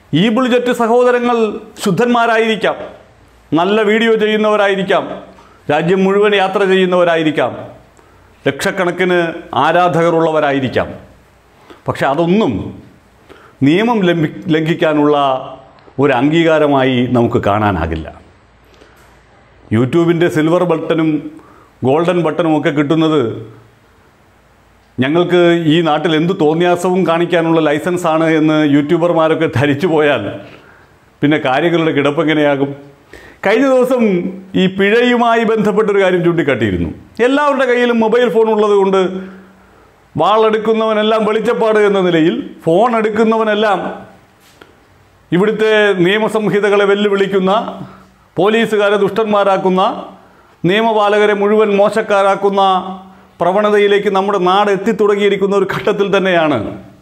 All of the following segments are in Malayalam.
ഈ ബുൾജറ്റ് സഹോദരങ്ങൾ ശുദ്ധന്മാരായിരിക്കാം നല്ല വീഡിയോ ചെയ്യുന്നവരായിരിക്കാം രാജ്യം മുഴുവൻ യാത്ര ചെയ്യുന്നവരായിരിക്കാം ലക്ഷക്കണക്കിന് ആരാധകരുള്ളവരായിരിക്കാം പക്ഷെ അതൊന്നും നിയമം ലംഘി ലംഘിക്കാനുള്ള ഒരു അംഗീകാരമായി നമുക്ക് കാണാനാകില്ല യൂട്യൂബിൻ്റെ സിൽവർ ബട്ടണും ഗോൾഡൻ ബട്ടണും ഒക്കെ കിട്ടുന്നത് ഞങ്ങൾക്ക് ഈ നാട്ടിൽ എന്ത് തോന്നിയാസവും കാണിക്കാനുള്ള ലൈസൻസാണ് എന്ന് യൂട്യൂബർമാരൊക്കെ ധരിച്ചു പോയാൽ പിന്നെ കാര്യങ്ങളുടെ കിടപ്പെങ്ങനെയാകും കഴിഞ്ഞ ദിവസം ഈ പിഴയുമായി ബന്ധപ്പെട്ടൊരു കാര്യം ചൂണ്ടിക്കാട്ടിയിരുന്നു എല്ലാവരുടെ കയ്യിലും മൊബൈൽ ഫോൺ ഉള്ളതുകൊണ്ട് വാളെടുക്കുന്നവനെല്ലാം വെളിച്ചപ്പാട് എന്ന നിലയിൽ ഫോൺ എടുക്കുന്നവനെല്ലാം ഇവിടുത്തെ നിയമസംഹിതകളെ വെല്ലുവിളിക്കുന്ന പോലീസുകാരെ ദുഷ്ടന്മാരാക്കുന്ന നിയമപാലകരെ മുഴുവൻ മോശക്കാരാക്കുന്ന പ്രവണതയിലേക്ക് നമ്മുടെ നാട് എത്തിത്തുടങ്ങിയിരിക്കുന്ന ഒരു ഘട്ടത്തിൽ തന്നെയാണ്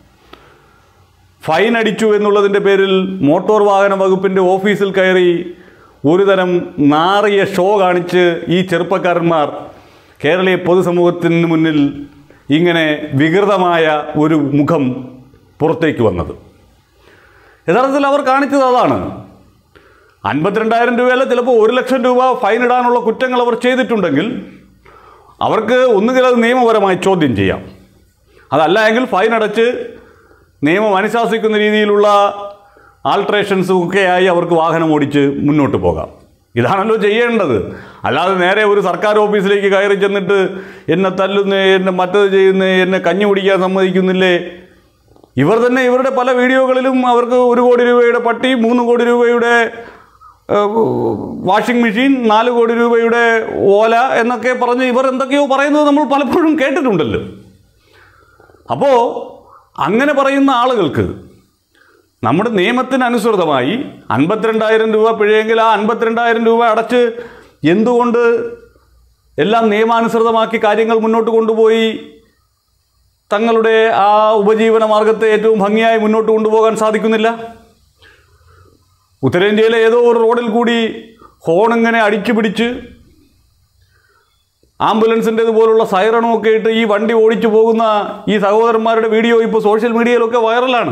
ഫൈൻ അടിച്ചു എന്നുള്ളതിൻ്റെ പേരിൽ മോട്ടോർ വാഹന വകുപ്പിൻ്റെ ഓഫീസിൽ കയറി ഒരുതരം നാറിയ ഷോ കാണിച്ച് ഈ ചെറുപ്പക്കാരന്മാർ കേരളീയ പൊതുസമൂഹത്തിന് മുന്നിൽ ഇങ്ങനെ വികൃതമായ ഒരു മുഖം പുറത്തേക്ക് വന്നത് യഥാർത്ഥത്തിൽ അവർ കാണിച്ചത് അതാണ് അൻപത്തിരണ്ടായിരം രൂപയല്ല ചിലപ്പോൾ ഒരു ലക്ഷം രൂപ ഫൈൻ ഇടാനുള്ള കുറ്റങ്ങൾ അവർ ചെയ്തിട്ടുണ്ടെങ്കിൽ അവർക്ക് ഒന്നുകിൽ അത് നിയമപരമായി ചോദ്യം ചെയ്യാം അതല്ല എങ്കിൽ ഫൈൻ അടച്ച് നിയമം അനുശാസിക്കുന്ന രീതിയിലുള്ള ആൾട്രേഷൻസും ഒക്കെയായി അവർക്ക് വാഹനം ഓടിച്ച് മുന്നോട്ട് പോകാം ഇതാണല്ലോ ചെയ്യേണ്ടത് അല്ലാതെ നേരെ ഒരു സർക്കാർ ഓഫീസിലേക്ക് കയറി ചെന്നിട്ട് എന്നെ തല്ലുന്നേ എന്നെ മറ്റത് ചെയ്യുന്നേ എന്നെ കഞ്ഞി കുടിക്കാൻ സമ്മതിക്കുന്നില്ലേ ഇവർ തന്നെ ഇവരുടെ പല വീഡിയോകളിലും അവർക്ക് ഒരു കോടി രൂപയുടെ പട്ടി മൂന്ന് കോടി രൂപയുടെ ഏഹ്, വാഷിംഗ് മെഷീൻ നാല് കോടി രൂപയുടെ ഓല എന്നൊക്കെ പറഞ്ഞ് ഇവർ എന്തൊക്കെയോ പറയുന്നത് നമ്മൾ പലപ്പോഴും കേട്ടിട്ടുണ്ടല്ലോ അപ്പോൾ അങ്ങനെ പറയുന്ന ആളുകൾക്ക് നമ്മുടെ നിയമത്തിന് അനുസൃതമായി അൻപത്തിരണ്ടായിരം രൂപ പിഴയെങ്കിൽ ആ അൻപത്തിരണ്ടായിരം രൂപ അടച്ച് എന്തുകൊണ്ട് എല്ലാം നിയമാനുസൃതമാക്കി കാര്യങ്ങൾ മുന്നോട്ട് കൊണ്ടുപോയി തങ്ങളുടെ ആ ഉപജീവന മാർഗത്തെ ഏറ്റവും ഭംഗിയായി മുന്നോട്ട് കൊണ്ടുപോകാൻ സാധിക്കുന്നില്ല ഉത്തരേന്ത്യയിലെ ഏതോ ഒരു റോഡിൽ കൂടി ഹോൺ ഇങ്ങനെ അടിച്ചു പിടിച്ച് ആംബുലൻസിൻ്റെത് പോലുള്ള സൈറണും ഒക്കെ ഇട്ട് ഈ വണ്ടി ഓടിച്ചു പോകുന്ന ഈ സഹോദരന്മാരുടെ വീഡിയോ ഇപ്പോൾ സോഷ്യൽ മീഡിയയിലൊക്കെ വൈറലാണ്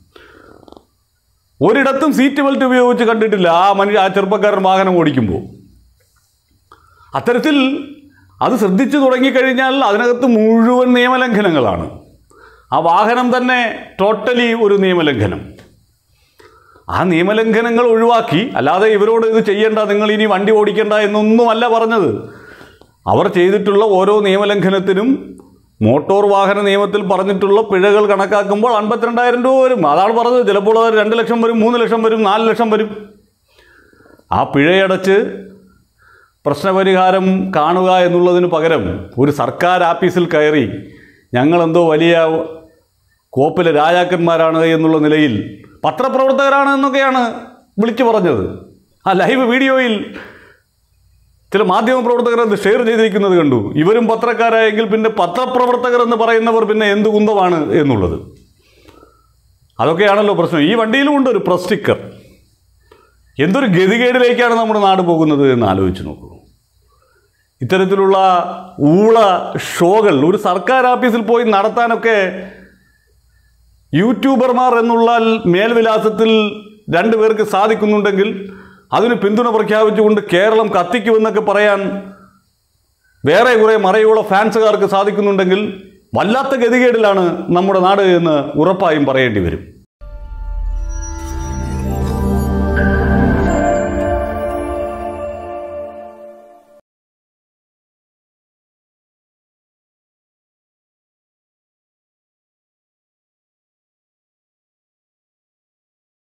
ഒരിടത്തും സീറ്റ് ബെൽറ്റ് ഉപയോഗിച്ച് കണ്ടിട്ടില്ല ആ മനുഷ്യ ആ ചെറുപ്പക്കാരൻ വാഹനം ഓടിക്കുമ്പോൾ അത്തരത്തിൽ അത് ശ്രദ്ധിച്ചു തുടങ്ങിക്കഴിഞ്ഞാൽ അതിനകത്ത് മുഴുവൻ നിയമലംഘനങ്ങളാണ് ആ വാഹനം തന്നെ ടോട്ടലി ഒരു നിയമലംഘനം ആ നിയമലംഘനങ്ങൾ ഒഴിവാക്കി അല്ലാതെ ഇവരോട് ഇത് ചെയ്യേണ്ട നിങ്ങൾ ഇനി വണ്ടി ഓടിക്കേണ്ട എന്നൊന്നുമല്ല പറഞ്ഞത് അവർ ചെയ്തിട്ടുള്ള ഓരോ നിയമലംഘനത്തിനും മോട്ടോർ വാഹന നിയമത്തിൽ പറഞ്ഞിട്ടുള്ള പിഴകൾ കണക്കാക്കുമ്പോൾ അൻപത്തിരണ്ടായിരം രൂപ വരും അതാണ് പറഞ്ഞത് ചിലപ്പോൾ അത് രണ്ട് ലക്ഷം വരും മൂന്ന് ലക്ഷം വരും നാല് ലക്ഷം വരും ആ പിഴയടച്ച് പ്രശ്നപരിഹാരം കാണുക എന്നുള്ളതിന് പകരം ഒരു സർക്കാർ ആഫീസിൽ കയറി ഞങ്ങളെന്തോ വലിയ കോപ്പിലെ രാജാക്കന്മാരാണ് എന്നുള്ള നിലയിൽ പത്രപ്രവർത്തകരാണ് എന്നൊക്കെയാണ് വിളിച്ചു പറഞ്ഞത് ആ ലൈവ് വീഡിയോയിൽ ചില മാധ്യമപ്രവർത്തകർ അത് ഷെയർ ചെയ്തിരിക്കുന്നത് കണ്ടു ഇവരും പത്രക്കാരായെങ്കിൽ പിന്നെ പത്രപ്രവർത്തകർ എന്ന് പറയുന്നവർ പിന്നെ എന്ത് കുന്തമാണ് എന്നുള്ളത് അതൊക്കെയാണല്ലോ പ്രശ്നം ഈ വണ്ടിയിലും ഉണ്ട് ഒരു പ്രസ് സ്റ്റിക്കർ എന്തൊരു ഗതികേടിലേക്കാണ് നമ്മുടെ നാട് പോകുന്നത് എന്ന് ആലോചിച്ച് നോക്കൂ ഇത്തരത്തിലുള്ള ഊള ഷോകൾ ഒരു സർക്കാർ ഓഫീസിൽ പോയി നടത്താനൊക്കെ യൂട്യൂബർമാർ എന്നുള്ള മേൽവിലാസത്തിൽ രണ്ടു പേർക്ക് സാധിക്കുന്നുണ്ടെങ്കിൽ അതിന് പിന്തുണ പ്രഖ്യാപിച്ചുകൊണ്ട് കേരളം കത്തിക്കുമെന്നൊക്കെ പറയാൻ വേറെ കുറേ മറയുള്ള ഫാൻസുകാർക്ക് സാധിക്കുന്നുണ്ടെങ്കിൽ വല്ലാത്ത ഗതികേടിലാണ് നമ്മുടെ നാട് എന്ന് ഉറപ്പായും പറയേണ്ടി വരും